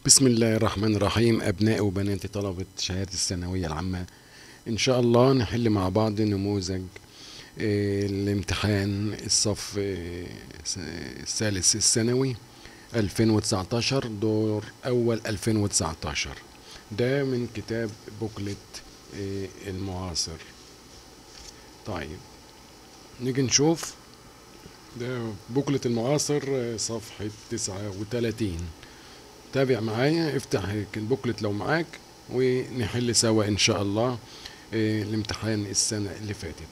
بسم الله الرحمن الرحيم أبناء وبنات طلبة شهادة الثانوية العامة إن شاء الله نحل مع بعض نموذج آه، الامتحان الصف آه، س- الثالث الثانوي 2019 دور أول 2019 ده من كتاب بوكلت آه، المعاصر طيب نيجي نشوف ده بوكلت المعاصر آه، صفحة 39 تابع معايا افتح البوكلت لو معاك ونحل سوا ان شاء الله آه، الامتحان السنة اللي فاتت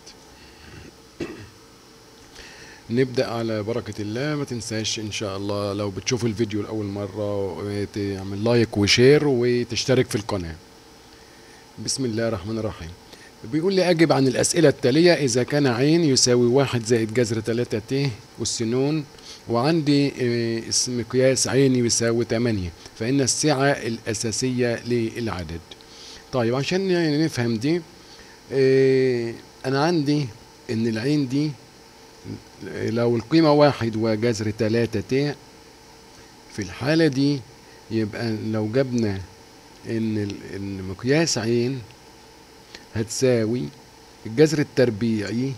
نبدأ على بركة الله ما تنساش ان شاء الله لو بتشوف الفيديو لأول مرة آه، تعمل لايك وشير وتشترك في القناة بسم الله الرحمن الرحيم بيقول لي أجب عن الأسئلة التالية إذا كان عين يساوي واحد زائد جذر تلاتة ت والسنون وعندي آه، اسم مقياس عين يساوي تمانية فإن السعة الأساسية للعدد طيب عشان يعني نفهم دي آه، أنا عندي إن العين دي لو القيمة واحد وجذر تلاتة ت في الحالة دي يبقى لو جبنا إن ال- إن مقياس عين هتساوي الجذر التربيعي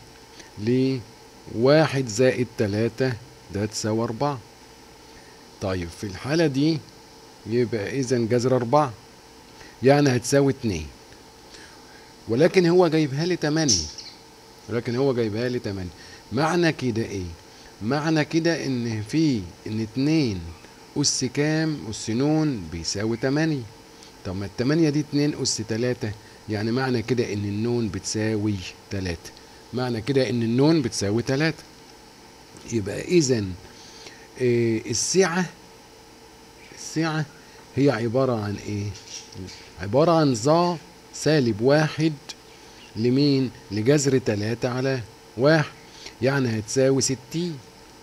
لواحد زائد تلاتة ده هتساوي أربعة طيب في الحالة دي يبقى إذا جذر أربعة يعني هتساوي اتنين ولكن هو جايبها لي تمانية ولكن هو جايبها لي تمانية معنى كده إيه؟ معنى كده إن في إن اتنين أس كام أس نون بيساوي تمانية طب ما التمانية دي اتنين أس تلاتة يعني معنى كده إن النون بتساوي تلاتة معنى كده إن النون بتساوي تلاتة يبقى إذا إيه السعة السعة هي عبارة عن إيه؟ عبارة عن ظا سالب واحد لمين؟ لجذر تلاتة على واحد يعني هتساوي ستين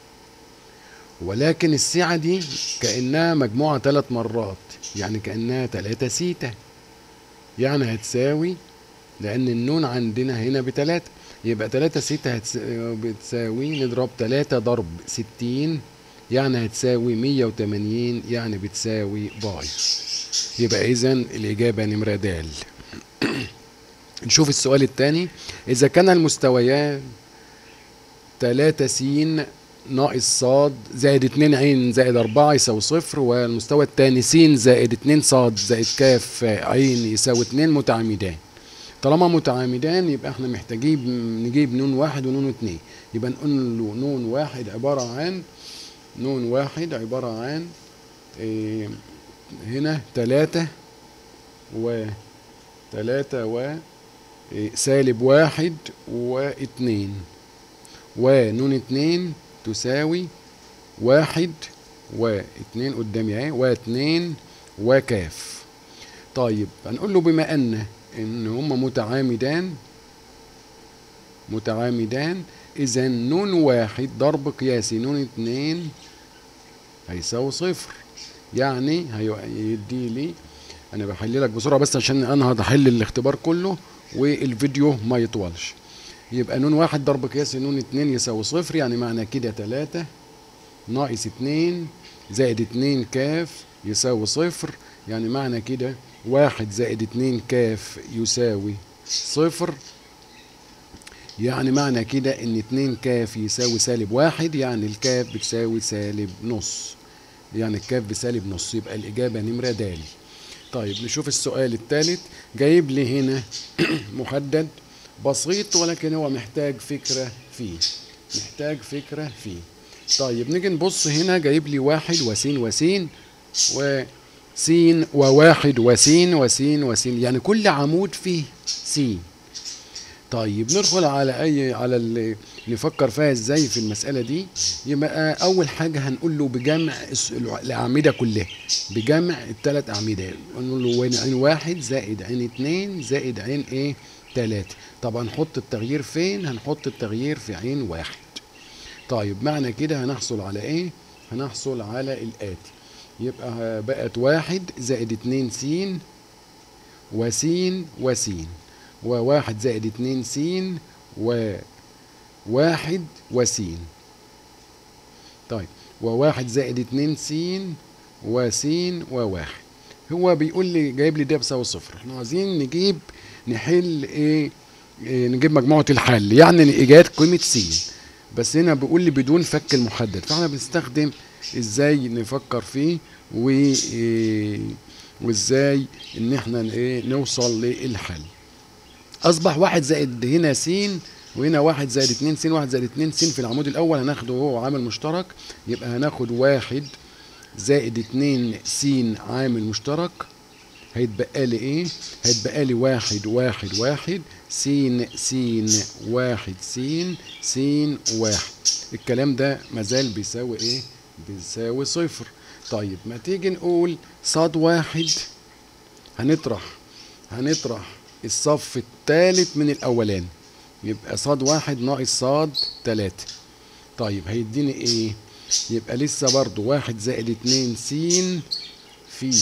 ولكن السعة دي كأنها مجموعة ثلاث مرات يعني كأنها تلاتة سيتا يعني هتساوي لأن النون عندنا هنا بتلاتة يبقى تلاتة سيتا هتس... بتساوي نضرب تلاتة ضرب ستين يعني هتساوي مية وتمانين يعني بتساوي باي يبقى إذا الإجابة نمرة دال نشوف السؤال الثاني إذا كان المستويان تلاتة س ناقص صاد زائد اتنين عين زائد أربعة يساوي صفر والمستوى الثاني س زائد اتنين صاد زائد كاف عين يساوي اتنين متعامدان طالما متعامدان يبقى احنا محتاجين نجيب نون واحد ونون اتنين يبقى نقول له نون واحد عبارة عن نون واحد عبارة عن إيه هنا تلاتة و تلاتة و إيه سالب واحد واتنين ونون اتنين تساوي واحد واتنين قدامي اهي واتنين وكاف طيب هنقول له بما ان ان هما متعامدان متعامدان اذا نون واحد ضرب قياسي نون اتنين هيساوي صفر يعني هيدي لي انا بحل لك بسرعه بس عشان انا هحل الاختبار كله والفيديو ما يطولش يبقى نون واحد ضرب قياسي نون اتنين يساوي صفر يعني معنى كده تلاتة ناقص اتنين زائد اتنين كاف يساوي صفر يعني معنى كده واحد زائد اتنين كاف يساوي صفر يعني معنى كده ان اتنين كاف يساوي سالب واحد يعني الكاف بتساوي سالب نص يعني الكاف بسالب نص يبقى الإجابة نمرة دالي طيب نشوف السؤال الثالث جايب لي هنا محدد بسيط ولكن هو محتاج فكرة فيه محتاج فكرة فيه طيب نيجي نبص هنا جايب لي واحد وسين وسين وسين وواحد وسين وسين وسين يعني كل عمود فيه سين طيب ندخل على اي على اللي نفكر فيها ازاي في المساله دي يبقى اول حاجه هنقول له بجمع الس- الاعمده كلها بجمع الثلاث اعمده نقول له وين عين واحد زائد عين اتنين زائد عين ايه تلاته طب هنحط التغيير فين هنحط التغيير في عين واحد طيب معنى كده هنحصل على ايه هنحصل على الاتي يبقى بقت واحد زائد اتنين سين وسين وسين وواحد زائد اتنين سين وواحد وسين طيب وواحد زائد اتنين سين وس وواحد هو بيقول لي جايب لي ده بيساوي صفر احنا عايزين نجيب نحل ايه, إيه نجيب مجموعة الحل يعني ايجاد قيمة س بس هنا بيقول لي بدون فك المحدد فاحنا بنستخدم ازاي نفكر فيه و إيه وازاي ان احنا ايه نوصل للحل اصبح واحد زائد هنا س وهنا واحد زائد اتنين س واحد زائد اتنين س في العمود الاول هناخده هو عامل مشترك يبقى هناخد واحد زائد اتنين س عامل مشترك هيتبقى لي ايه هيتبقى لي واحد واحد واحد س س واحد س س واحد الكلام ده مازال بيساوي ايه بيساوي صفر طيب ما تيجي نقول صاد واحد هنطرح هنطرح الصف الثالث من الاولاني يبقى صاد واحد ناقص صاد تلاتة طيب هيديني ايه يبقى لسه برضو واحد زائد اتنين س في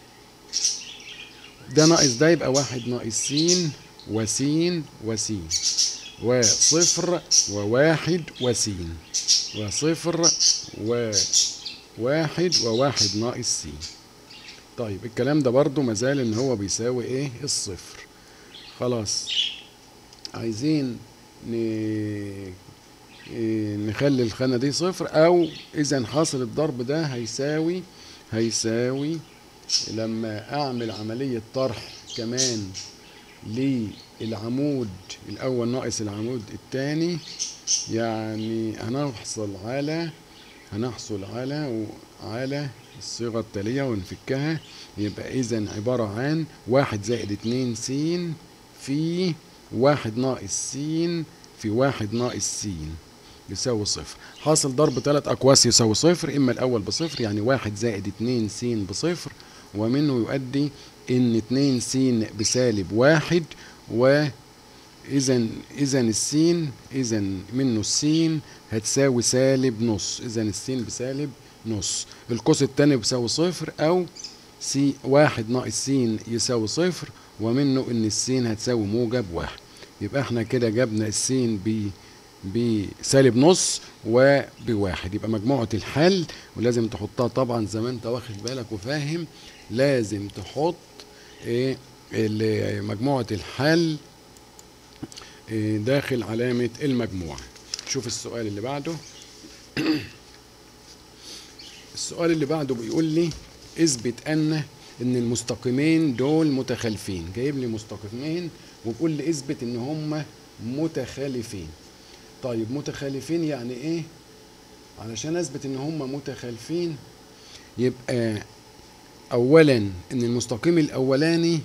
ده ناقص ده يبقى واحد ناقص س وس وس وصفر وواحد وس وصفر وواحد وواحد ناقص س طيب الكلام ده برضو مازال ان هو بيساوي ايه الصفر خلاص عايزين ن... نخلي الخانة دي صفر او اذا حاصل الضرب ده هيساوي هيساوي لما اعمل عملية طرح كمان للعمود الاول ناقص العمود الثاني يعني هنحصل على هنحصل على على الصيغة التالية ونفكها يبقى اذا عبارة عن واحد زائد اتنين س في واحد ناقص س في واحد ناقص س يساوي صفر حاصل ضرب ثلاث أقواس يساوي صفر إما الأول بصفر يعني واحد زائد اتنين س بصفر ومنه يؤدي إن اتنين س بسالب واحد و إذا إذا السين إذا منه السين هتساوي سالب نص إذا السين بسالب نص القوس التاني بيساوي صفر أو سي واحد ناقص س يساوي صفر ومنه إن السين هتساوي موجب واحد يبقى احنا كده جبنا السين ب بسالب نص وبواحد يبقى مجموعة الحل ولازم تحطها طبعا زي ما انت واخد بالك وفاهم لازم تحط ايه مجموعة الحل إيه داخل علامة المجموعة شوف السؤال اللي بعده السؤال اللي بعده بيقول لي اثبت ان ان المستقيمين دول متخالفين جايب لي مستقيمين وبيقول لي اثبت ان هم متخالفين طيب متخالفين يعني ايه علشان اثبت ان هم متخالفين يبقى اولا ان المستقيم الاولاني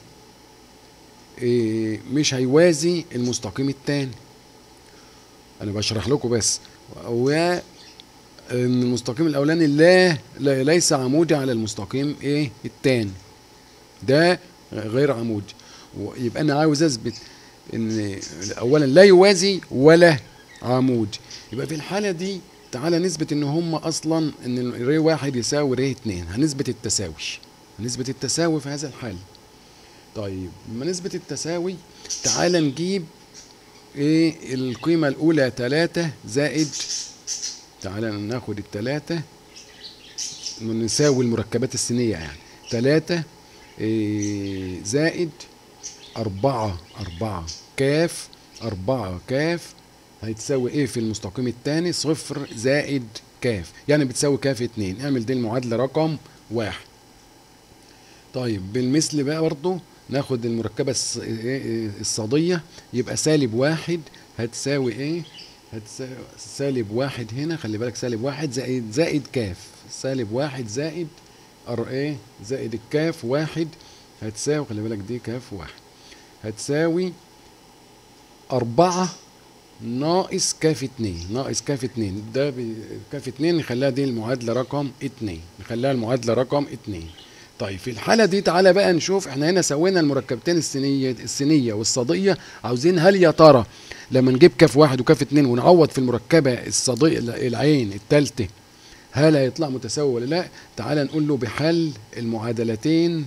إيه مش هيوازي المستقيم الثاني انا بشرح لكم بس و ان المستقيم الاولاني لا, لا ليس عمودي على المستقيم ايه الثاني ده غير عمودي يبقى انا عاوز اثبت ان اولا لا يوازي ولا عمودي يبقى في الحالة دي تعالى نثبت ان هم اصلا ان ري واحد يساوي ري اتنين هنثبت التساوي هنثبت التساوي في هذا الحال طيب لما نثبت التساوي تعالى نجيب ايه القيمة الاولى تلاتة زائد تعالى ناخد التلاتة نساوي المركبات السينية يعني تلاتة إيه زائد أربعة أربعة كاف أربعة كاف هيتساوي ايه في المستقيم الثاني صفر زائد كاف يعني بتساوي كاف اتنين اعمل دي المعادلة رقم واحد طيب بالمثل بقى برضو ناخد المركبة الصادية يبقى سالب واحد هتساوي ايه هتساوي سالب واحد هنا خلي بالك سالب واحد زائد زائد كاف سالب واحد زائد ار ايه زائد الكاف واحد هتساوي خلي بالك دي كاف واحد هتساوي أربعة ناقص كاف اتنين ناقص كاف اتنين ده كاف اتنين نخليها دي المعادلة رقم اتنين نخليها المعادلة رقم اتنين طيب في الحالة دي تعالى بقى نشوف احنا هنا سوينا المركبتين السينية السينية والصادية عاوزين هل يا ترى لما نجيب كاف واحد وكاف اتنين ونعوض في المركبة الصادية العين التالتة هل هيطلع متساوي ولا لا تعالى نقول له بحل المعادلتين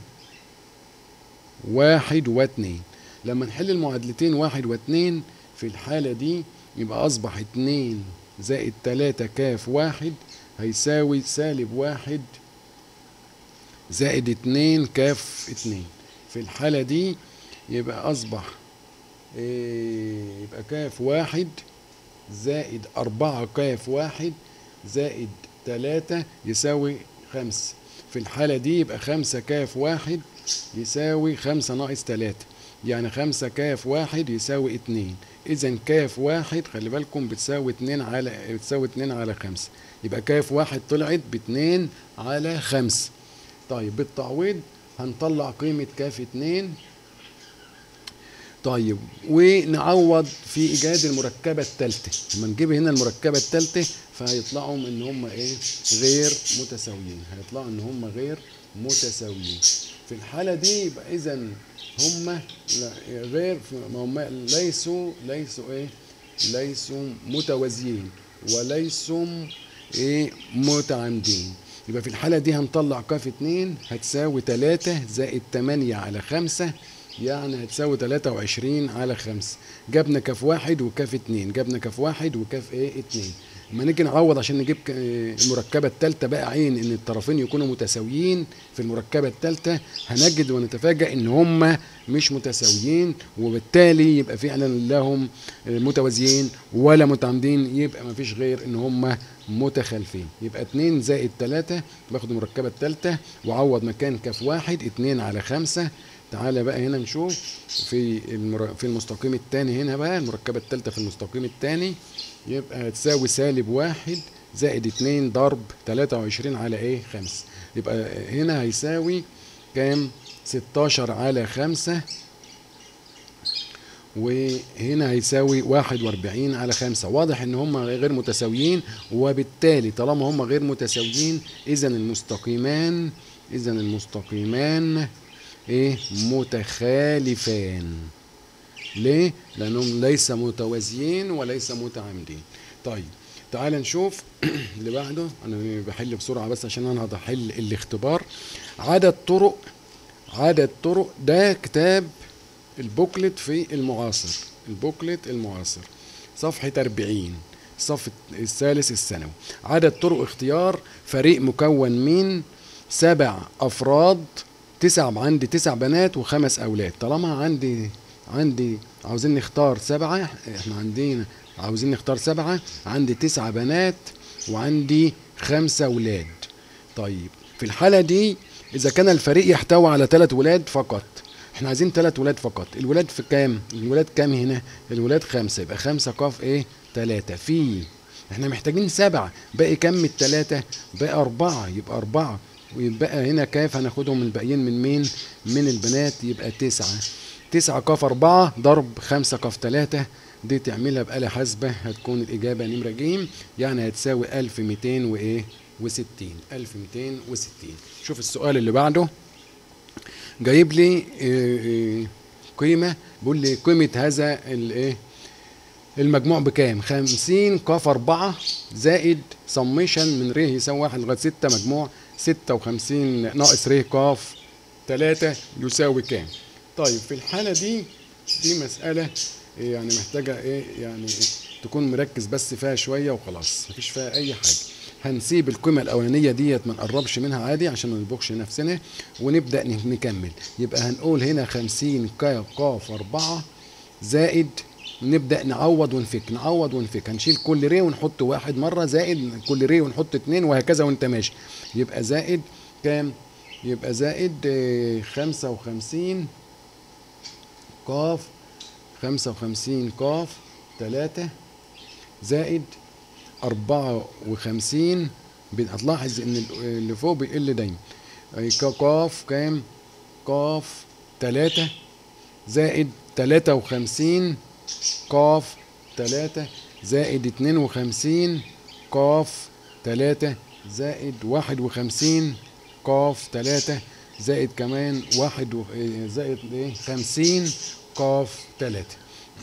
واحد واتنين لما نحل المعادلتين واحد واتنين في الحالة دي يبقى أصبح اتنين زائد تلاتة كاف واحد هيساوي سالب واحد زائد اتنين كاف اتنين في الحالة دي يبقى أصبح إيه يبقى كاف واحد زائد أربعة كاف واحد زائد تلاتة يساوي خمسة في الحالة دي يبقى خمسة كاف واحد يساوي خمسة ناقص تلاتة يعني خمسة كاف واحد يساوي اتنين إذا كاف واحد خلي بالكم بتساوي اتنين على بتساوي اتنين على خمسة يبقى كاف واحد طلعت باتنين على خمسة طيب بالتعويض هنطلع قيمة كاف اتنين طيب ونعوض في ايجاد المركبه الثالثه لما نجيب هنا المركبه الثالثه فهيطلعوا ان هم ايه غير متساويين هيطلعوا ان هم غير متساويين في الحاله دي يبقى اذا هم غير ما هم ليسوا ليسوا ايه ليسوا متوازيين وليسوا ايه متعامدين يبقى في الحاله دي هنطلع كاف 2 هتساوي 3 زائد 8 على 5 يعني هتساوي 23 على 5 جبنا كاف واحد وكاف اتنين جبنا كاف واحد وكاف ايه اتنين لما نيجي نعوض عشان نجيب ك- المركبة الثالثة بقى عين ان الطرفين يكونوا متساويين في المركبة الثالثة هنجد ونتفاجأ ان هم مش متساويين وبالتالي يبقى فعلا لهم متوازيين ولا متعامدين يبقى ما فيش غير ان هم متخالفين يبقى 2 زائد 3 باخد المركبة الثالثة وعوض مكان كاف واحد 2 على 5 تعالى بقى هنا نشوف في المر... في المستقيم الثاني هنا بقى المركبة الثالثة في المستقيم الثاني يبقى هتساوي سالب واحد زائد اتنين ضرب تلاتة وعشرين على ايه خمسة يبقى هنا هيساوي كام ستاشر على خمسة وهنا هيساوي واحد واربعين على خمسة واضح ان هم غير متساويين وبالتالي طالما هم غير متساويين اذا المستقيمان اذا المستقيمان ايه متخالفان ليه لانهم ليس متوازيين وليس متعامدين طيب تعال نشوف اللي بعده انا بحل بسرعه بس عشان انا هحل الاختبار عدد طرق عدد طرق ده كتاب البوكلت في المعاصر البوكلت المعاصر صفحة 40 الصف الثالث الثانوي عدد طرق اختيار فريق مكون من سبع أفراد تسع عندي تسع بنات وخمس أولاد طالما عندي عندي عاوزين نختار سبعة احنا عندنا عاوزين نختار سبعة عندي تسعة بنات وعندي خمسة أولاد طيب في الحالة دي إذا كان الفريق يحتوي على ثلاث ولاد فقط احنا عايزين ثلاث ولاد فقط الولاد في كام الولاد كام هنا الولاد خمسة يبقى خمسة قاف ايه ثلاثة في احنا محتاجين سبعة باقي كام من الثلاثة باقي أربعة يبقى أربعة ويبقى هنا كاف هناخدهم الباقيين من مين من البنات يبقى تسعة تسعة قاف أربعة ضرب خمسة قاف ثلاثة دي تعملها بآلة حاسبة هتكون الإجابة نمرة ج يعني هتساوي ألف ميتين وإيه وستين ألف ميتين وستين شوف السؤال اللي بعده جايب لي إيه إيه قيمة بيقول لي قيمة هذا الايه المجموع بكام؟ 50 قاف 4 زائد سميشن من ر يساوي 1 لغايه 6 مجموع 56 ناقص ر قاف 3 يساوي كام؟ طيب في الحالة دي دي مسألة يعني محتاجة ايه يعني إيه تكون مركز بس فيها شوية وخلاص مفيش فيها أي حاجة هنسيب القيمة الأولانية ديت ما نقربش منها عادي عشان ما نبوخش نفسنا ونبدأ نكمل يبقى هنقول هنا 50 قاف 4 زائد نبدا نعوض ونفك نعوض ونفك هنشيل كل ري ونحط واحد مره زائد كل ري ونحط اتنين وهكذا وانت ماشي يبقى زائد كام يبقى زائد آه، خمسة وخمسين قاف خمسة وخمسين قاف تلاتة زائد أربعة وخمسين بن- هتلاحظ إن ال- اللي فوق بيقل دايما أي ك- قاف كام قاف تلاتة زائد تلاتة وخمسين قاف تلاتة زائد اتنين وخمسين قاف تلاتة زائد واحد وخمسين قاف تلاتة زائد كمان واحد و... إيه، زائد ايه خمسين قاف تلاتة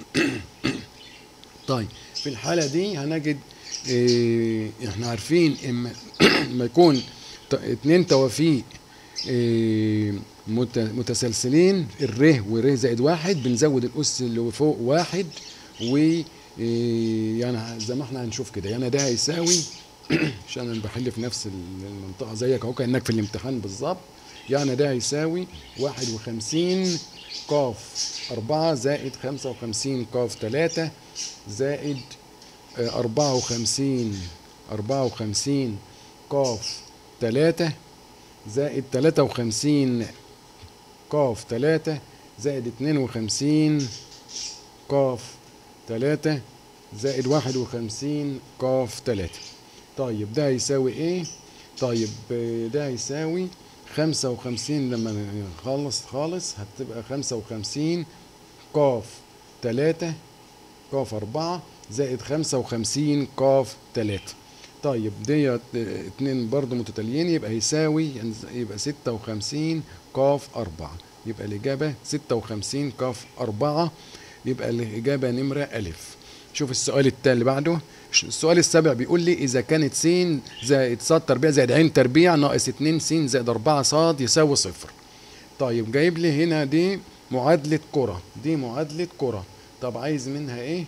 طيب في الحالة دي هنجد إيه احنا عارفين اما لما يكون ت- اتنين توافيق إيه مت- متسلسلين الر ور زائد واحد بنزود الأس اللي فوق واحد و إيه يعني زي ما احنا هنشوف كده يعني ده هيساوي عشان انا بحل في نفس المنطقه زيك اهو كانك في الامتحان بالظبط يعني ده هيساوي واحد وخمسين قاف أربعة زائد خمسة وخمسين قاف تلاتة زائد آه، أربعة وخمسين أربعة وخمسين قاف تلاتة زائد تلاتة وخمسين قاف تلاتة زائد اتنين وخمسين قاف تلاتة زائد واحد وخمسين قاف تلاتة طيب ده هيساوي ايه طيب آه، ده هيساوي خمسة وخمسين لما نخلص خالص هتبقى خمسة وخمسين قاف تلاتة قاف أربعة زائد خمسة وخمسين قاف تلاتة طيب ديت آه، اتنين برضو متتاليين يبقى يساوي يبقى ستة وخمسين قاف أربعة يبقى الإجابة ستة وخمسين قاف أربعة يبقى الإجابة نمرة ألف شوف السؤال التالي اللي بعده السؤال السابع بيقول لي إذا كانت س زائد ص تربيع زائد ع تربيع ناقص 2 س زائد 4 ص يساوي صفر طيب جايب لي هنا دي معادلة كرة دي معادلة كرة طب عايز منها ايه؟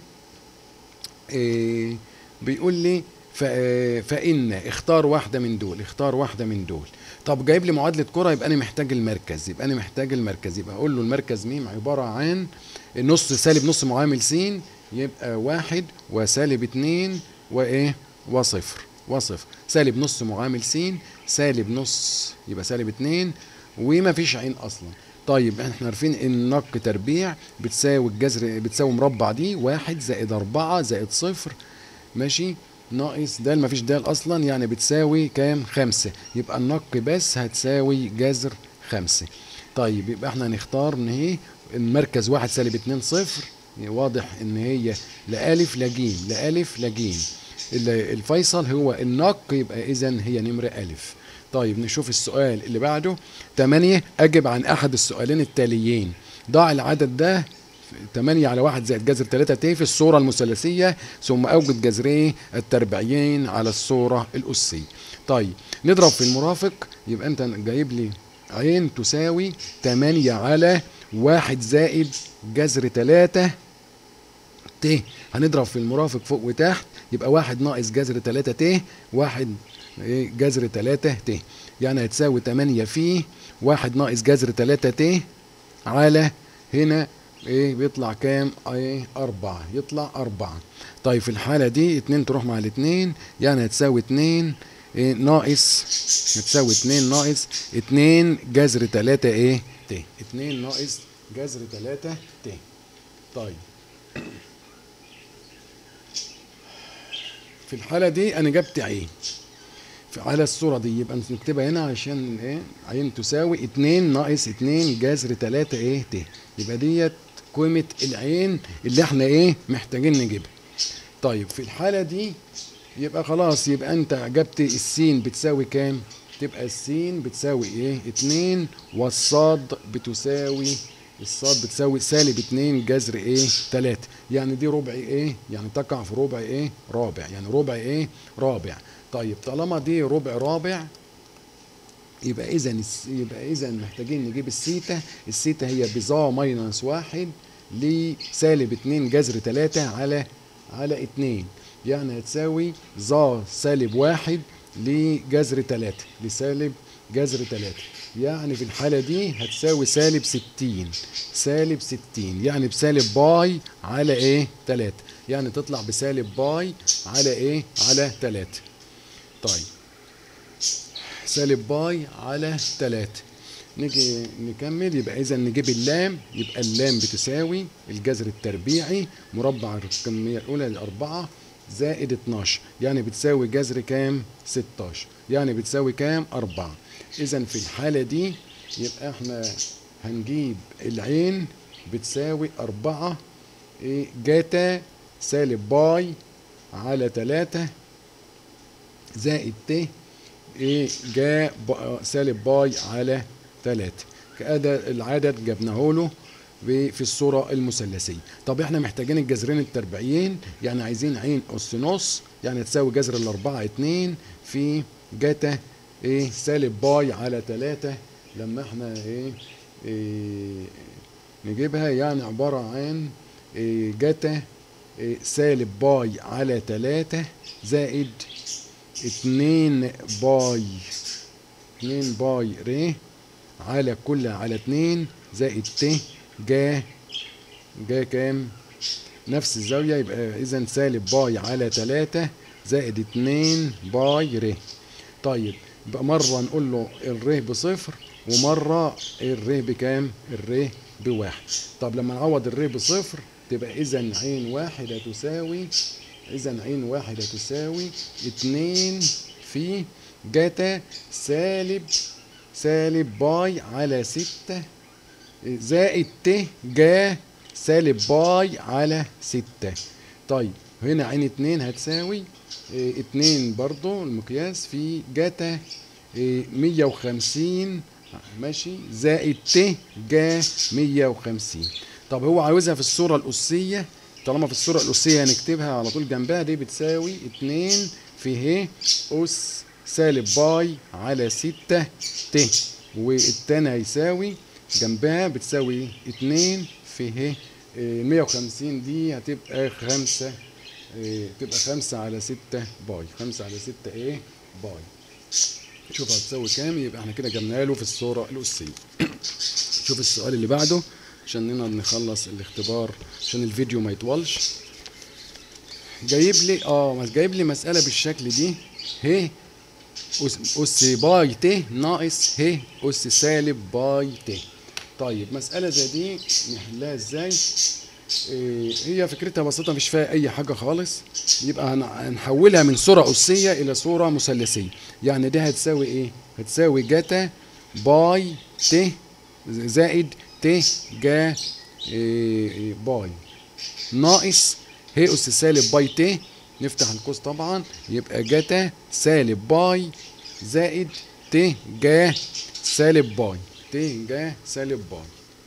إيه بيقول لي ف- آه، فإن اختار واحدة من دول اختار واحدة من دول طب جايب لي معادلة كرة يبقى أنا محتاج المركز يبقى أنا محتاج المركز يبقى أقول له المركز ميم عبارة عن نص سالب نص معامل س يبقى واحد وسالب اتنين وإيه وصفر وصفر سالب نص معامل س سالب نص يبقى سالب اتنين وما فيش عين أصلا طيب احنا عارفين ان نق تربيع بتساوي الجذر بتساوي مربع دي واحد زائد أربعة زائد صفر ماشي ناقص دال مفيش دال اصلا يعني بتساوي كام خمسة يبقى النق بس هتساوي جذر خمسة طيب يبقى احنا هنختار ان هي المركز واحد سالب اتنين صفر واضح ان هي لا الف لا جيم لا الف لا جيم ال- الفيصل هو النق يبقى اذا هي نمرة الف طيب نشوف السؤال اللي بعده 8 اجب عن احد السؤالين التاليين ضع العدد ده 8 على 1 زائد جذر 3 ت في الصورة المثلثية ثم أوجد جذريه التربيعيين على الصورة الأسية. طيب نضرب في المرافق يبقى أنت جايب لي عين تساوي 8 على 1 زائد جذر 3 ت هنضرب في المرافق فوق وتحت يبقى واحد ناقص جذر 3 ت واحد إيه جذر 3 ت يعني هتساوي 8 في واحد ناقص جذر 3 ت على هنا ايه بيطلع كام ايه أربعة يطلع أربعة طيب في الحالة دي اتنين تروح مع الاتنين يعني هتساوي اتنين إيه ناقص هتساوي اتنين ناقص اتنين جذر تلاتة ايه ت اتنين ناقص جذر تلاتة ت طيب في الحالة دي أنا جبت عين في- على الصورة دي يبقى نكتبها هنا عشان ايه عين تساوي اتنين ناقص اتنين جذر تلاتة ايه ت يبقى ديت قيمة العين اللي احنا ايه محتاجين نجيبها طيب في الحالة دي يبقى خلاص يبقى انت جبت السين بتساوي كام تبقى السين بتساوي ايه اتنين والصاد بتساوي الصاد بتساوي سالب اتنين جذر ايه تلاتة يعني دي ربع ايه يعني تقع في ربع ايه رابع يعني ربع ايه رابع طيب طالما دي ربع رابع يبقى اذا يبقى اذا محتاجين نجيب السيتا السيتا هي بظا ماينس واحد لسالب اتنين جذر تلاتة على على اتنين يعني هتساوي ظا سالب واحد لجذر تلاتة لسالب جذر تلاتة يعني في الحالة دي هتساوي سالب ستين سالب ستين يعني بسالب باي على ايه تلاتة يعني تطلع بسالب باي على ايه على تلاتة طيب سالب باي على تلاتة نيجي نكمل يبقى اذا نجيب اللام يبقى اللام بتساوي الجذر التربيعي مربع الكمية الأولى الأربعة زائد 12 يعني بتساوي جذر كام 16 يعني بتساوي كام أربعة إذا في الحالة دي يبقى احنا هنجيب العين بتساوي أربعة إيه جاتا سالب باي على تلاتة زائد ت ايه جاء ب- سالب باي على تلاتة كده العدد جبناه له ب- في الصورة المثلثية طب احنا محتاجين الجذرين التربيعيين يعني عايزين عين أس نص يعني تساوي جذر الأربعة اتنين في جاتا ايه سالب باي على تلاتة لما احنا ايه, إيه نجيبها يعني عبارة عن إيه جاتا إيه سالب باي على تلاتة زائد اتنين باي اتنين باي ر على كل على اتنين زائد ت جا جا كام نفس الزاوية يبقى إذا سالب باي على تلاتة زائد اتنين باي ر طيب يبقى مرة نقول له الر بصفر ومرة الر بكام؟ الر بواحد طب لما نعوض الر بصفر تبقى إذا عين واحد هتساوي إذا عين واحد هتساوي اتنين في جاتا سالب سالب باي على ستة زائد ت جا سالب باي على ستة طيب هنا عين اتنين هتساوي اه اتنين برضو المقياس في جاتا اه مية وخمسين ماشي زائد ت جا مية وخمسين طب هو عاوزها في الصورة الأسية طالما في الصورة الأسية هنكتبها على طول جنبها دي بتساوي اتنين في ه أس سالب باي على ستة ت والتاني هيساوي جنبها بتساوي اتنين في ه المية وخمسين دي هتبقى خمسة اه تبقى خمسة على ستة باي خمسة على ستة ايه باي شوف هتساوي كام يبقى احنا كده جبنا له في الصورة الأسية شوف السؤال اللي بعده عشان نقدر نخلص الاختبار عشان الفيديو ما يطولش جايب لي اه جايب لي مسألة بالشكل دي ه أس, أس باي ت ناقص ه أس سالب باي ت طيب مسألة زي دي نحلها ازاي إيه هي فكرتها بسيطة مفيش فيها أي حاجة خالص يبقى هنحولها من صورة أسية إلى صورة مثلثية يعني دي هتساوي إيه؟ هتساوي جاتا باي ت زائد ت جا إيه باي ناقص ه أس سالب باي ت نفتح القوس طبعا يبقى جاتا سالب باي زائد ت جا سالب باي ت جا سالب باي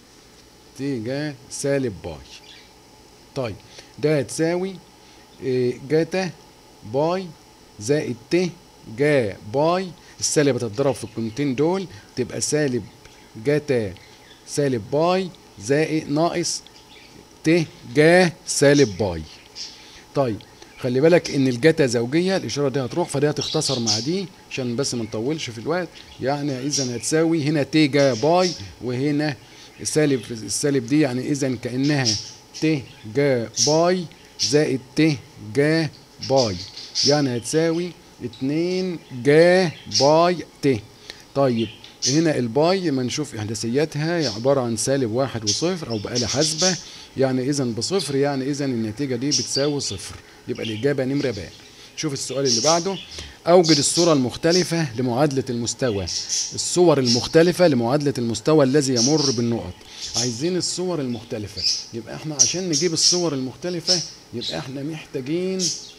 ت جا سالب باي طيب ده هتساوي جاتا باي زائد ت جا باي السالب هتتضرب في القيمتين دول تبقى سالب جاتا سالب باي زائد ناقص ت جا سالب باي طيب خلي بالك ان الجاتا زوجيه الاشاره دي هتروح فدي هتختصر مع دي عشان بس ما نطولش في الوقت يعني اذا هتساوي هنا ت جا باي وهنا السالب السالب دي يعني اذا كانها ت جا باي زائد ت جا باي يعني هتساوي اتنين جا باي ت طيب هنا الباي ما نشوف احداثياتها عباره عن سالب واحد وصفر او بآلة حاسبه يعني اذا بصفر يعني اذا النتيجه دي بتساوي صفر يبقى الاجابه نمره ب شوف السؤال اللي بعده اوجد الصوره المختلفه لمعادله المستوى الصور المختلفه لمعادله المستوى الذي يمر بالنقط عايزين الصور المختلفه يبقى احنا عشان نجيب الصور المختلفه يبقى احنا محتاجين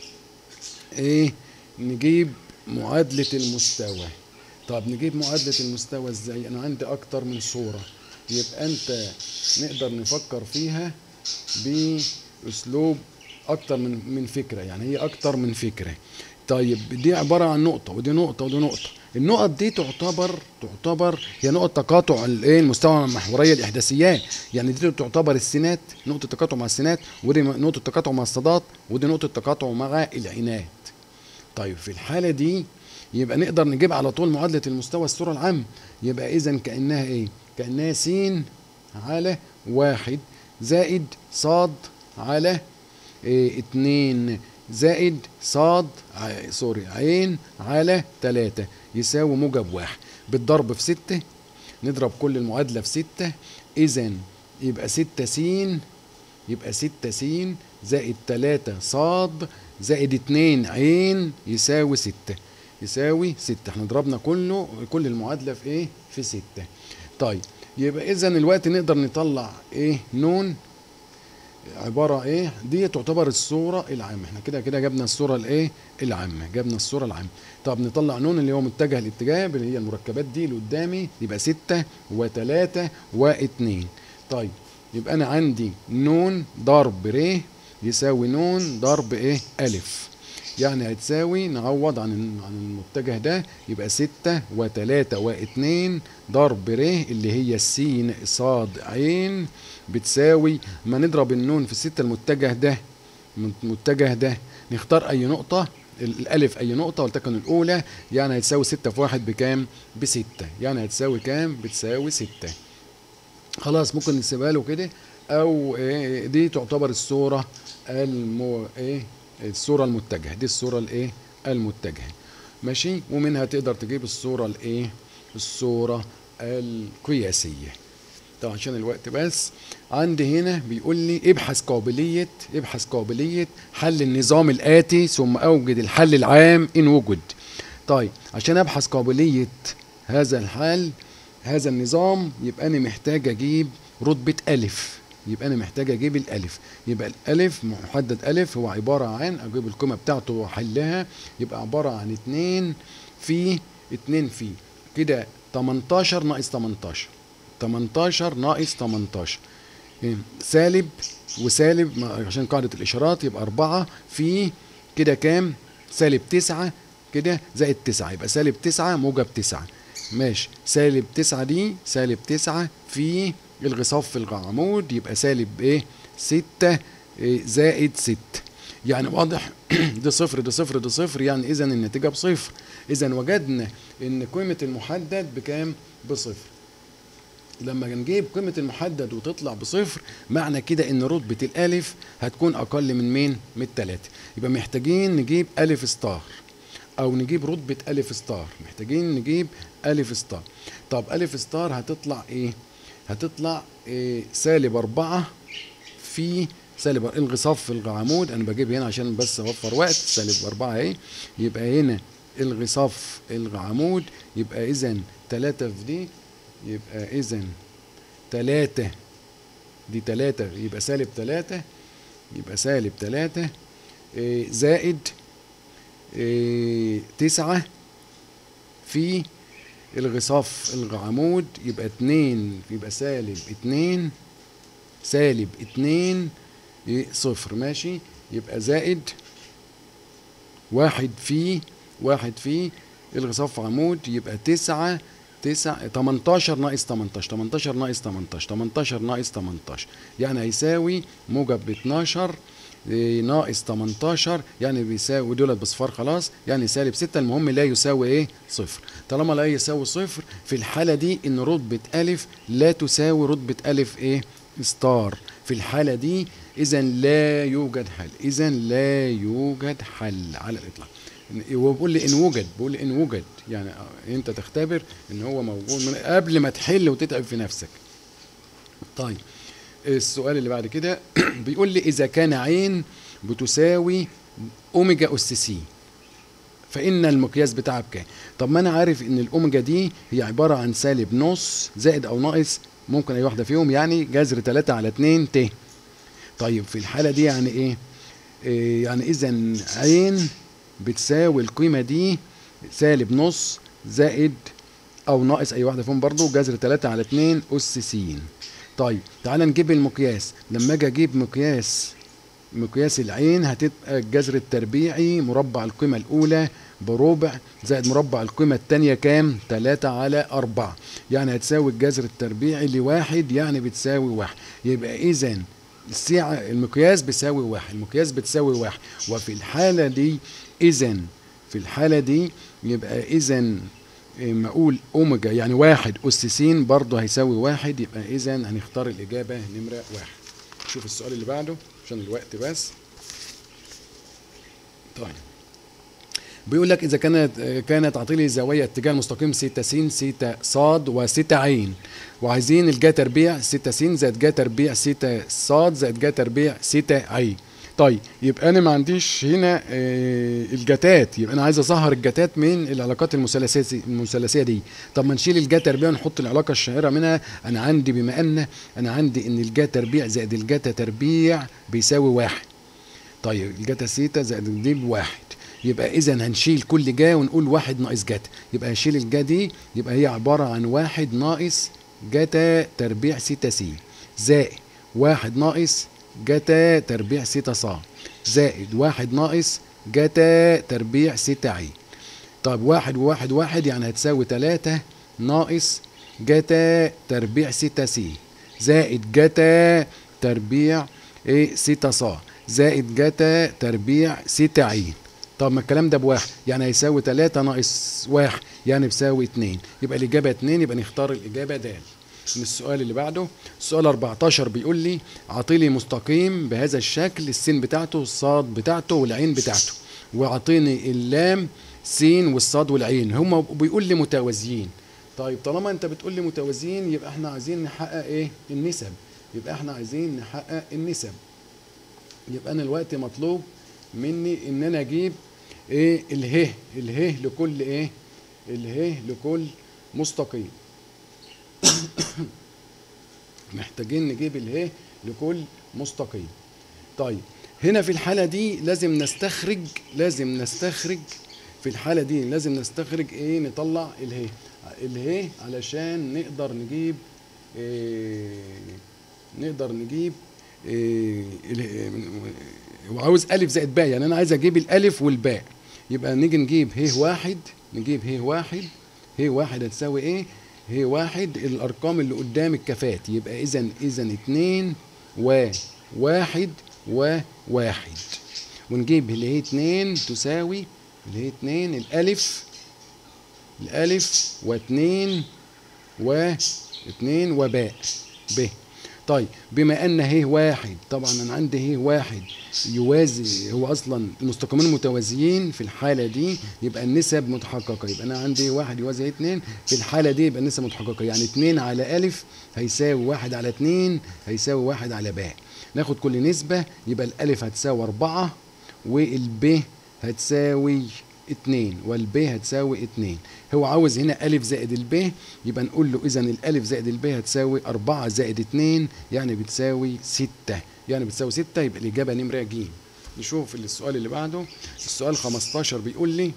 ايه نجيب معادله المستوى طب نجيب معادله المستوى ازاي انا عندي اكتر من صوره يبقى انت نقدر نفكر فيها باسلوب اكتر من من فكره يعني هي اكتر من فكره طيب دي عباره عن نقطه ودي نقطه ودي نقطه النقط دي تعتبر تعتبر هي نقط تقاطع الايه المستوى المحوريه الاحداثيات يعني دي تعتبر السينات نقطه تقاطع مع السينات ودي نقطه تقاطع مع الصادات ودي نقطه تقاطع مع العينات طيب في الحاله دي يبقى نقدر نجيب على طول معادله المستوى الصوره العام يبقى اذا كانها ايه كانها س على واحد زائد صاد على إيه اتنين زائد صاد ع... سوري عين على تلاتة يساوي موجب واحد بالضرب في ستة نضرب كل المعادلة في ستة إذا يبقى ستة س يبقى ستة س زائد تلاتة صاد زائد اتنين عين يساوي ستة يساوي ستة احنا ضربنا كله كل المعادلة في ايه؟ في ستة طيب يبقى إذا الوقت نقدر نطلع ايه؟ نون عباره ايه دي تعتبر الصوره العامه احنا كده كده جبنا الصوره الايه العامه جبنا الصوره العامه طب نطلع نون اللي هو متجه الاتجاه اللي هي المركبات دي اللي قدامي يبقى ستة وتلاتة واتنين طيب يبقى انا عندي نون ضرب ر يساوي نون ضرب ايه الف يعني هتساوي نعوض عن عن المتجه ده يبقى ستة وتلاتة واتنين ضرب ر اللي هي السين صاد عين بتساوي ما نضرب النون في الستة المتجه ده المتجه ده نختار أي نقطة الالف اي نقطه ولتكن الاولى يعني هتساوي ستة في واحد بكام بستة يعني هتساوي كام بتساوي ستة خلاص ممكن نسيبها له كده او إيه دي تعتبر الصوره المو ايه الصوره المتجهه دي الصوره الايه المتجهه ماشي ومنها تقدر تجيب الصوره الايه الصوره القياسيه طبعا عشان الوقت بس عندي هنا بيقول لي ابحث قابلية ابحث قابلية حل النظام الآتي ثم أوجد الحل العام إن وجد طيب عشان أبحث قابلية هذا الحل هذا النظام يبقى أنا محتاج أجيب رتبة ألف يبقى أنا محتاج أجيب الألف يبقى الألف محدد ألف هو عبارة عن أجيب القيمة بتاعته وأحلها يبقى عبارة عن اتنين في اتنين في كده 18 ناقص 18 18 ناقص 18 إيه؟ سالب وسالب عشان قاعدة الإشارات يبقى 4 في كده كام؟ سالب 9 كده زائد 9 يبقى سالب 9 موجب 9 ماشي سالب 9 دي سالب 9 في الغي صف العمود يبقى سالب ايه؟ 6 إيه زائد 6 يعني واضح ده صفر ده صفر ده صفر يعني اذا النتيجه بصفر اذا وجدنا ان قيمه المحدد بكام؟ بصفر لما نجيب قيمة المحدد وتطلع بصفر معنى كده ان رتبة الالف هتكون اقل من مين؟ من التلاتة يبقى محتاجين نجيب الف ستار او نجيب رتبة الف ستار محتاجين نجيب الف ستار طب الف ستار هتطلع ايه؟ هتطلع إيه سالب اربعة في سالب الغي صف الغي عمود انا بجيب هنا عشان بس اوفر وقت سالب اربعة اهي يبقى هنا الغي صف الغي عمود يبقى اذا تلاتة في دي يبقى اذا تلاتة دي تلاتة يبقى سالب تلاتة يبقى سالب تلاتة إيه زائد إيه تسعة في الغي صف الغي عمود يبقى اتنين يبقى سالب اتنين سالب اتنين إيه صفر ماشي يبقى زائد واحد في واحد في الغي صف عمود يبقى تسعة تسعة 18 ناقص 18 18 ناقص 18 18 ناقص 18 يعني هيساوي موجب ب 12 ناقص 18 يعني بيساوي دولت بصفار خلاص يعني سالب 6 المهم لا يساوي ايه صفر طالما لا يساوي صفر في الحالة دي ان رتبة ألف لا تساوي رتبة ألف ايه ستار في الحالة دي إذا لا يوجد حل إذا لا يوجد حل على الإطلاق هو بيقول لي ان وجد بيقول لي ان وجد يعني انت تختبر ان هو موجود من قبل ما تحل وتتعب في نفسك طيب السؤال اللي بعد كده بيقول لي اذا كان عين بتساوي اوميجا اس سي فان المقياس بتاعها بكام طب ما انا عارف ان الاوميجا دي هي عباره عن سالب نص زائد او ناقص ممكن اي واحده فيهم يعني جذر 3 على 2 ت طيب في الحاله دي يعني ايه, إيه يعني اذا عين بتساوي القيمة دي سالب نص زائد أو ناقص أي واحدة فيهم برضو جذر 3 على 2 أس س طيب تعال نجيب المقياس لما أجي أجيب مقياس مقياس العين هتبقى الجذر التربيعي مربع القيمة الأولى بربع زائد مربع القيمة الثانية كام؟ 3 على 4 يعني هتساوي الجذر التربيعي لواحد يعني بتساوي واحد يبقى إذا السعة المقياس بيساوي واحد المقياس بتساوي واحد وفي الحالة دي إذا في الحالة دي يبقى إذا ما أقول أوميجا يعني واحد أس س برضه هيساوي واحد يبقى إذا هنختار الإجابة نمرة واحد شوف السؤال اللي بعده عشان الوقت بس طيب بيقول لك اذا كانت كانت تعطيلي زاويه اتجاه المستقيم سيتا س سيتا صاد وسيتا عين وعايزين الجا تربيع سيتا س زائد جا تربيع سيتا صاد زائد جا تربيع سيتا عين طيب يبقى انا ما عنديش هنا الجاتات يبقى انا عايز اظهر الجاتات من العلاقات المثلثيه المثلثيه دي طب ما نشيل الجا تربيع ونحط العلاقه الشهيره منها انا عندي بما ان انا عندي ان الجا تربيع زائد الجاتا تربيع بيساوي واحد طيب الجاتا سيتا زائد دي بواحد يبقى اذا هنشيل كل جا ونقول واحد ناقص جاتا يبقى هشيل الجا دي يبقى هي عباره عن واحد ناقص جاتا تربيع سيتا سي زائد واحد ناقص جاتا تربيع سيتا صا زائد واحد ناقص جاتا تربيع سيتا عين طيب واحد وواحد واحد يعني هتساوي تلاتة ناقص جاتا تربيع سيتا سي زائد جاتا تربيع ايه سيتا صا زائد جاتا تربيع سيتا عين طب ما الكلام ده بواحد يعني هيساوي 3 ناقص واحد يعني بيساوي 2 يبقى الإجابة 2 يبقى نختار الإجابة د من السؤال اللي بعده السؤال 14 بيقول لي اعطيني مستقيم بهذا الشكل السين بتاعته الصاد بتاعته والعين بتاعته واعطيني اللام سين والصاد والعين هم بيقول لي متوازيين طيب طالما انت بتقول لي متوازيين يبقى احنا عايزين نحقق ايه النسب يبقى احنا عايزين نحقق النسب يبقى انا الوقت مطلوب مني ان انا اجيب ايه اله اله لكل ايه اله لكل مستقيم محتاجين نجيب اله لكل مستقيم طيب هنا في الحالة دي لازم نستخرج لازم نستخرج في الحالة دي لازم نستخرج ايه نطلع اله اله علشان نقدر نجيب إيه نقدر نجيب إيه ال- وعاوز الف زائد باء يعني انا عايز اجيب الالف والباء يبقى نيجي نجيب ه واحد نجيب ه واحد ه واحد هتساوي ايه ه واحد الارقام اللي قدام الكفات يبقى اذا اذا اتنين وواحد وواحد ونجيب اللي هي اتنين تساوي اللي هي اتنين الالف الالف واتنين واتنين وباء ب طيب بما ان ه واحد طبعا انا عندي ه واحد يوازي هو اصلا المستقيمين متوازيين في الحاله دي يبقى النسب متحققه يبقى انا عندي واحد يوازي اتنين في الحاله دي يبقى النسب متحققه يعني اتنين على الف هيساوي واحد على اتنين هيساوي واحد على باء ناخد كل نسبه يبقى الالف هتساوي اربعه والب هتساوي اتنين والب هتساوي اتنين هو عاوز هنا ألف زائد الب يبقى نقول له إذا الألف زائد الب هتساوي أربعة زائد اتنين يعني بتساوي ستة يعني بتساوي ستة يبقى الإجابة نمرة ج نشوف السؤال اللي بعده السؤال 15 بيقول لي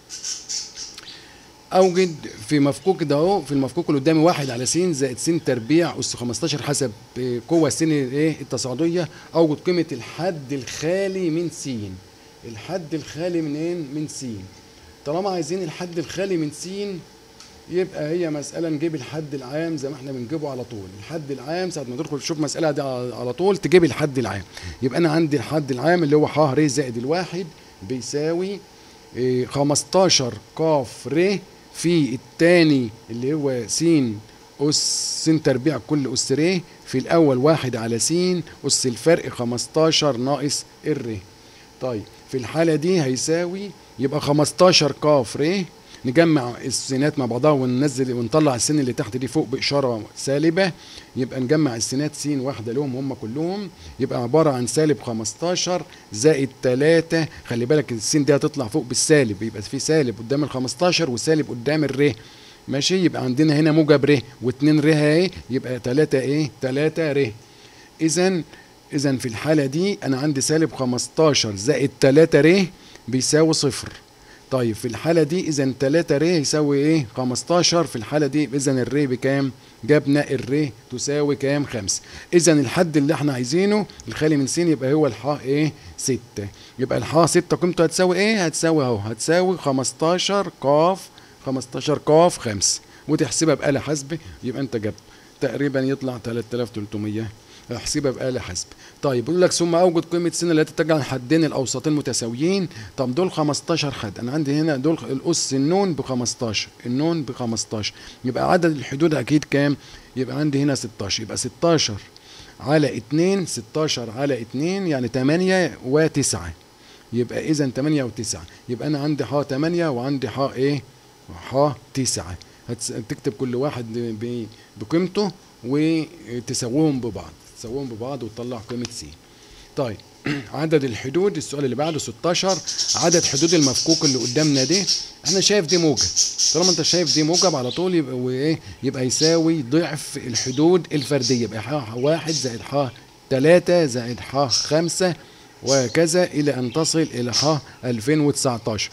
أوجد في مفكوك ده أهو في المفكوك اللي قدامي واحد على س زائد س تربيع أس 15 حسب قوة س إيه التصاعدية أوجد قيمة الحد الخالي من س الحد الخالي منين من س طالما عايزين الحد الخالي من س يبقى هي مسألة نجيب الحد العام زي ما احنا بنجيبه على طول الحد العام ساعة ما تدخل تشوف مسألة دي على طول تجيب الحد العام يبقى أنا عندي الحد العام اللي هو ح ر زائد الواحد بيساوي إيه، 15 ق ر في الثاني اللي هو س أس س تربيع كل أس ر في الأول واحد على س أس الفرق 15 ناقص الر طيب في الحالة دي هيساوي يبقى 15 ق ر نجمع السينات مع بعضها وننزل ونطلع السن اللي تحت دي فوق بإشارة سالبة يبقى نجمع السينات س واحدة لهم هم كلهم يبقى عبارة عن سالب 15 زائد 3 خلي بالك السين دي هتطلع فوق بالسالب يبقى في سالب قدام ال 15 وسالب قدام الر ماشي يبقى عندنا هنا موجب ر و2 ر اهي يبقى 3 ايه 3 ر اذا اذا في الحالة دي انا عندي سالب 15 زائد 3 ر بيساوي صفر طيب في الحالة دي إذا 3 ر يساوي إيه؟ 15 في الحالة دي إذا الر بكام؟ جبنا الر تساوي كام؟ 5 إذا الحد اللي إحنا عايزينه الخالي من س يبقى هو الحاء إيه؟ 6 يبقى الحاء 6 قيمته هتساوي إيه؟ هتساوي أهو هتساوي 15 ق 15 ق 5 وتحسبها بآلة حاسبة يبقى أنت جبت تقريبا يطلع 3300 احسبها بآلة حاسبة طيب بيقول لك ثم اوجد قيمة س التي تجعل الحدين الاوسطين متساويين طب دول 15 حد انا عندي هنا دول الاس النون ب 15 النون ب 15 يبقى عدد الحدود اكيد كام يبقى عندي هنا 16 يبقى 16 على 2 16 على 2 يعني 8 و9 يبقى اذا 8 و9 يبقى انا عندي ح 8 وعندي ح ايه ح 9 هتكتب كل واحد ب- بقيمته وتساويهم ببعض تساويهم ببعض وتطلع قيمة س طيب عدد الحدود السؤال اللي بعده 16 عدد حدود المفكوك اللي قدامنا دي انا شايف دي موجب طالما انت شايف دي موجب على طول يبقى وايه يبقى يساوي ضعف الحدود الفرديه يبقى ح واحد زائد ح 3 زائد ح 5 وهكذا الى ان تصل الى ح 2019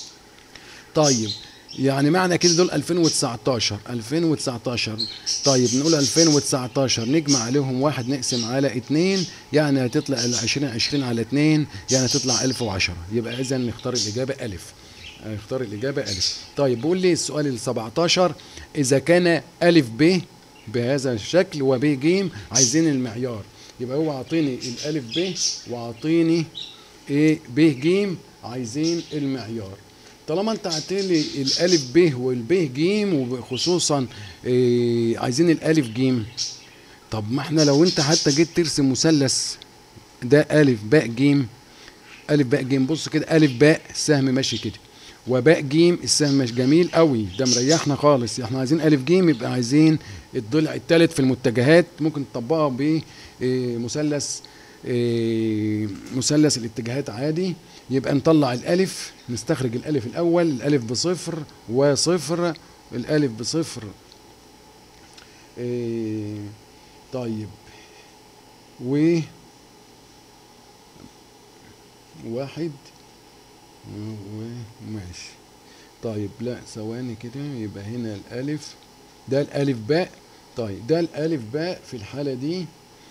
طيب يعني معنى كده دول 2019 2019 طيب نقول 2019 نجمع عليهم واحد نقسم على اتنين يعني هتطلع ال 2020 على اتنين يعني هتطلع 1010 يبقى اذا نختار الاجابه الف نختار الاجابه الف طيب بيقول لي السؤال ال 17 اذا كان الف ب بهذا الشكل وب ج عايزين المعيار يبقى هو عاطيني الالف ب وعاطيني ايه ب ج عايزين المعيار طالما انت عطيلي الالف ب والب ج وخصوصا إيه عايزين الالف ج طب ما احنا لو انت حتى جيت ترسم مثلث ده الف باء ج الف باء ج بص كده الف باء السهم ماشي كده وباء ج السهم مش جميل قوي ده مريحنا خالص احنا عايزين الف ج يبقى عايزين الضلع الثالث في المتجهات ممكن تطبقها بمثلث إيه مثلث الاتجاهات عادي يبقى نطلع الالف نستخرج الالف الاول الالف بصفر وصفر الالف بصفر إيه طيب و واحد وماشي طيب لا ثواني كده يبقى هنا الالف ده الالف باء طيب ده الالف باء في الحالة دي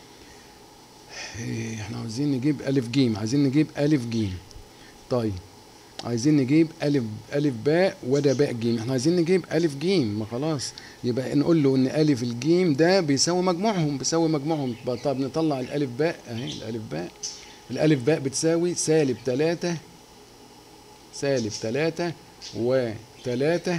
إيه احنا عايزين نجيب الف جيم عايزين نجيب الف جيم طيب عايزين نجيب الف الف باء وده باء جيم احنا عايزين نجيب الف جيم ما خلاص يبقى نقول له ان الف الجيم ده بيساوي مجموعهم بيساوي مجموعهم طب نطلع الالف باء اهي الالف باء الالف باء بتساوي سالب 3 سالب 3 و3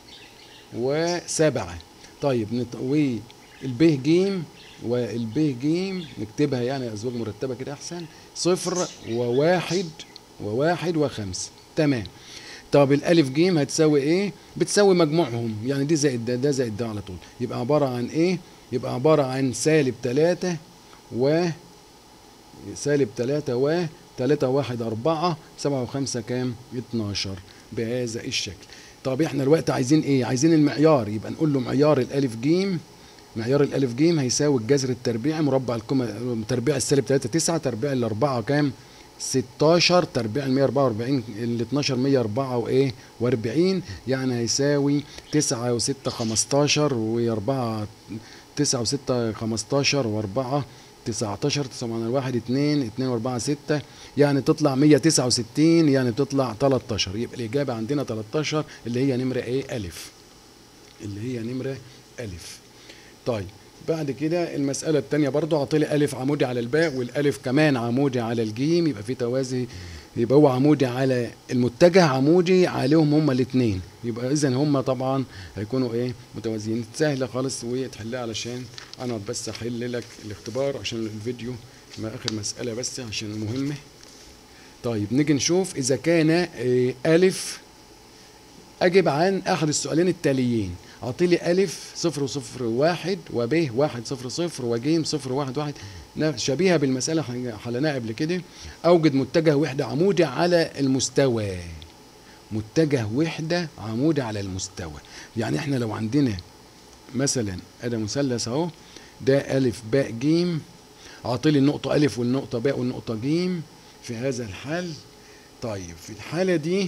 و7 طيب نط... والب ج والب ج نكتبها يعني ازواج مرتبه كده احسن صفر وواحد وواحد وخمسة تمام طب الالف ج هتساوي ايه بتساوي مجموعهم يعني دي زائد ده ده زائد ده على طول يبقى عباره عن ايه يبقى عباره عن سالب 3 و سالب 3 و 3 1 4 7 و5 كام 12 بهذا الشكل طب احنا دلوقتي عايزين ايه عايزين المعيار يبقى نقول له معيار الالف ج معيار الالف ج هيساوي الجذر التربيعي مربع القيمه تربيع السالب 3 9 تربيع الاربعه كام 16 تربيع ال 144 ال 12 104 وايه و40 يعني هيساوي 9 و6 15 و4 9 و6 15 و4 19 9 1 2 2 و4 6 يعني تطلع 169 يعني تطلع 13 يبقى الإجابة عندنا 13 اللي هي نمرة إيه ألف اللي هي نمرة ألف طيب بعد كده المسألة الثانية برضو عطيلي ألف عمودي على الباء والألف كمان عمودي على الجيم يبقى في توازي يبقى هو عمودي على المتجه عمودي عليهم هما الاثنين يبقى اذا هما طبعا هيكونوا ايه متوازيين سهله خالص وتحلها علشان انا بس احل لك الاختبار عشان الفيديو ما اخر مساله بس عشان مهمه طيب نيجي نشوف اذا كان إيه الف اجب عن احد السؤالين التاليين اعطيلي الف صفر وصفر واحد وب واحد صفر صفر وج صفر واحد واحد شبيهه بالمساله حلناها قبل كده اوجد متجه وحده عمودي على المستوى متجه وحده عمودي على المستوى يعني احنا لو عندنا مثلا ادي مثلث اهو ده الف باء ج اعطيلي النقطه الف والنقطه باء والنقطه ج في هذا الحال طيب في الحاله دي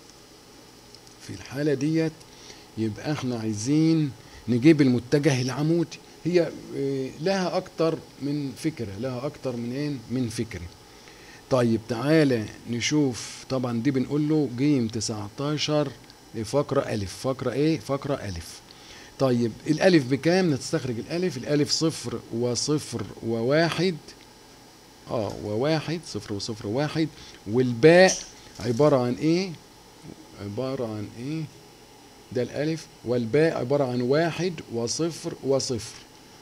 في الحاله ديت يبقى احنا عايزين نجيب المتجه العمودي هي لها اكتر من فكره لها اكتر من ايه من فكره طيب تعالى نشوف طبعا دي بنقول له جيم 19 فقره الف فقره ايه فقره الف طيب الالف بكام نستخرج الالف الالف صفر وصفر وواحد اه وواحد صفر وصفر واحد والباء عباره عن ايه عباره عن ايه ده الالف والباء عباره عن واحد وصفر وصفر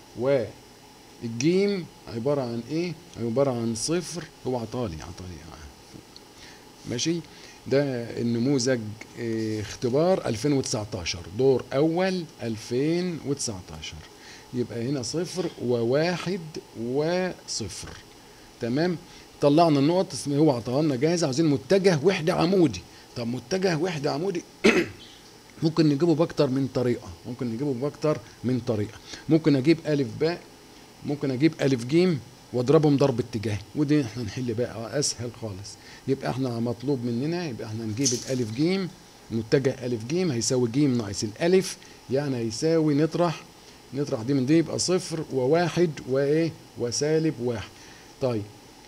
والجيم عبارة عن ايه عبارة عن صفر هو عطالي عطالي ماشي ده النموذج اه اختبار 2019 دور اول 2019 يبقى هنا صفر وواحد وصفر تمام طلعنا النقط هو عطاها لنا جاهزه عاوزين متجه وحده عمودي طب متجه وحده عمودي ممكن نجيبه باكتر من طريقه ممكن نجيبه باكتر من طريقه ممكن اجيب الف باء ممكن اجيب الف جيم واضربهم ضرب اتجاه ودي احنا نحل بقى اسهل خالص يبقى احنا مطلوب مننا يبقى احنا نجيب الالف جيم متجه الف جيم هيساوي جيم ناقص الالف يعني هيساوي نطرح نطرح دي من دي يبقى صفر وواحد وايه وسالب واحد طيب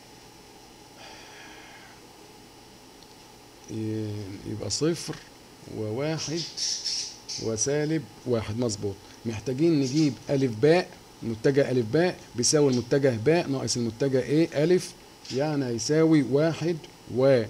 يبقى صفر وواحد وسالب واحد مظبوط محتاجين نجيب ألف باء متجه ألف باء بيساوي المتجه باء ناقص المتجه إيه ألف يعني هيساوي واحد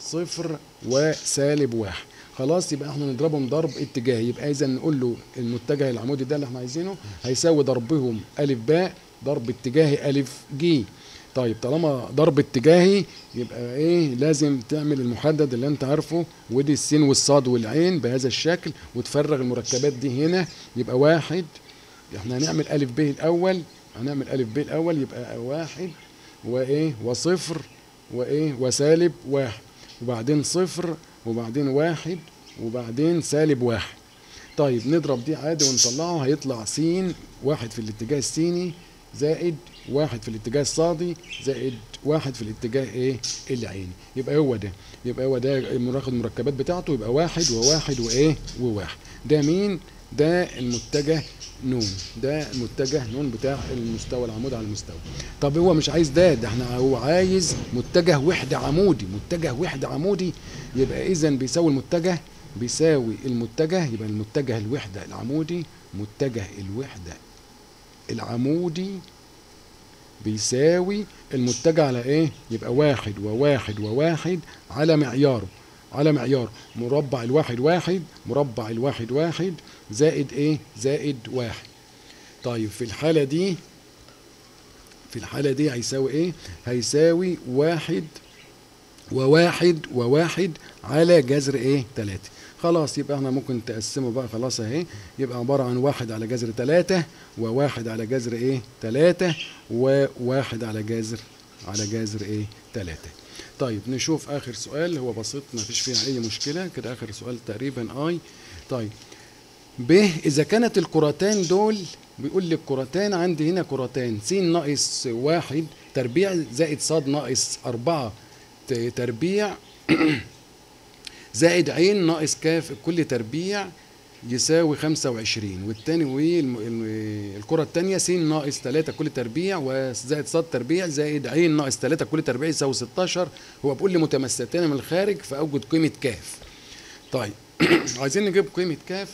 صفر وسالب واحد خلاص يبقى احنا نضربهم ضرب اتجاهي يبقى اذا نقول له المتجه العمودي ده اللي احنا عايزينه هيساوي ضربهم الف باء ضرب اتجاهي الف ج طيب طالما ضرب اتجاهي يبقى ايه لازم تعمل المحدد اللي انت عارفه ودي السين والصاد والعين بهذا الشكل وتفرغ المركبات دي هنا يبقى واحد احنا هنعمل الف ب الاول هنعمل الف ب الاول يبقى واحد وايه وصفر وايه وسالب واحد وبعدين صفر وبعدين واحد وبعدين سالب واحد طيب نضرب دي عادي ونطلعه هيطلع س واحد في الاتجاه السيني زائد واحد في الاتجاه الصادي زائد واحد في الاتجاه ايه العيني يبقى هو ده يبقى هو ده ناخد المركبات بتاعته يبقى واحد وواحد وايه وواحد ده مين ده المتجه نون ده المتجه نون بتاع المستوى العمود على المستوى طب هو مش عايز ده ده احنا هو عايز متجه وحده عمودي متجه وحده عمودي يبقى اذا بيساوي المتجه بيساوي المتجه يبقى المتجه الوحده العمودي متجه الوحده العمودي بيساوي المتجه على ايه يبقى واحد وواحد وواحد على معياره على معيار مربع الواحد واحد مربع الواحد واحد زائد ايه زائد واحد طيب في الحالة دي في الحالة دي هيساوي ايه هيساوي واحد وواحد وواحد على جذر ايه تلاتة خلاص يبقى احنا ممكن تقسمه بقى خلاص اهي يبقى عبارة عن واحد على جذر تلاتة وواحد على جذر ايه تلاتة وواحد على جذر على جذر ايه تلاتة طيب نشوف اخر سؤال هو بسيط ما فيش فيها اي مشكلة كده اخر سؤال تقريبا اي طيب ب اذا كانت الكرتان دول بيقول لي الكرتان عندي هنا كرتان س ناقص واحد تربيع زائد ص ناقص أربعة تربيع زائد عين ناقص كاف كل تربيع يساوي 25 والتاني والكرة التانية س ناقص 3 كل تربيع وزائد ص تربيع زائد عين ناقص 3 كل تربيع يساوي 16 هو بيقول لي متمثلتين من الخارج فأوجد قيمة كاف طيب عايزين نجيب قيمة كاف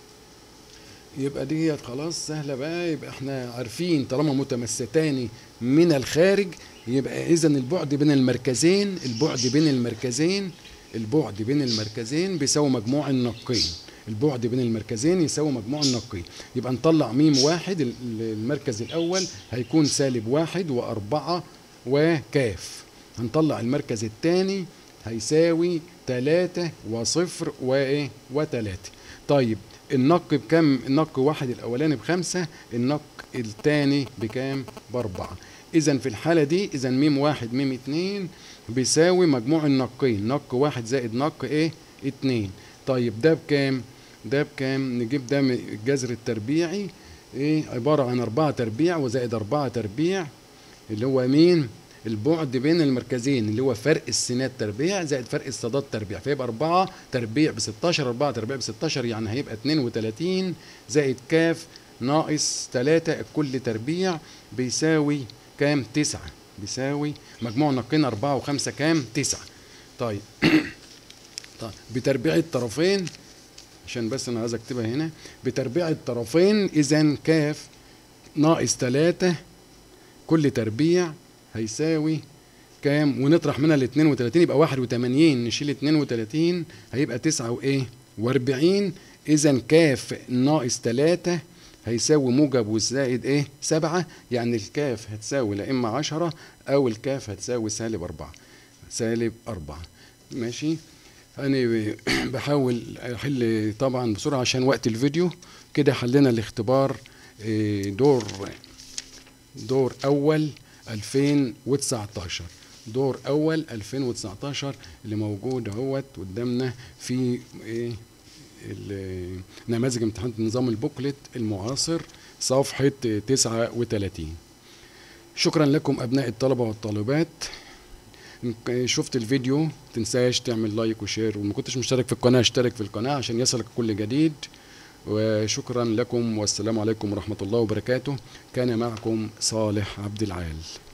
يبقى ديت خلاص سهلة بقى يبقى احنا عارفين طالما متمستان من الخارج يبقى اذا البعد بين المركزين البعد بين المركزين البعد بين المركزين بيساوي مجموع النقين البعد بين المركزين يساوي مجموع النقين يبقى نطلع ميم واحد المركز الاول هيكون سالب واحد واربعة وكاف هنطلع المركز الثاني هيساوي تلاتة وصفر وايه وتلاتة طيب النق بكم النق واحد الاولاني بخمسة النق الثاني بكام باربعة اذا في الحالة دي اذا ميم واحد ميم اتنين بيساوي مجموع النقين نق واحد زائد نق ايه اتنين طيب ده بكام ده بكام نجيب ده الجذر التربيعي ايه عبارة عن أربعة تربيع وزائد أربعة تربيع اللي هو مين البعد بين المركزين اللي هو فرق السينات تربيع زائد فرق الصادات تربيع فيبقى 4 تربيع ب 16 4 تربيع ب 16 يعني هيبقى 32 زائد كاف ناقص 3 كل تربيع بيساوي كام 9 بيساوي مجموع نقين 4 و5 كام 9 طيب طيب بتربيع الطرفين عشان بس انا عايز اكتبها هنا بتربيع الطرفين اذا كاف ناقص 3 كل تربيع هيساوي كام ونطرح منها ال 32 يبقى 81 نشيل 32 هيبقى 9 وايه و40 اذا كاف ناقص 3 هيساوي موجب والزائد ايه 7 يعني الكاف هتساوي لا اما 10 او الكاف هتساوي سالب 4 سالب 4 ماشي انا بحاول احل طبعا بسرعه عشان وقت الفيديو كده حلينا الاختبار دور دور اول 2019 دور اول 2019 اللي موجود اهوت قدامنا في ايه نماذج امتحان نظام البوكلت المعاصر صفحة 39 شكرا لكم أبناء الطلبة والطالبات شفت الفيديو تنساش تعمل لايك وشير وما كنتش مشترك في القناة اشترك في القناة عشان يصلك كل جديد وشكرا لكم والسلام عليكم ورحمة الله وبركاته كان معكم صالح عبد العال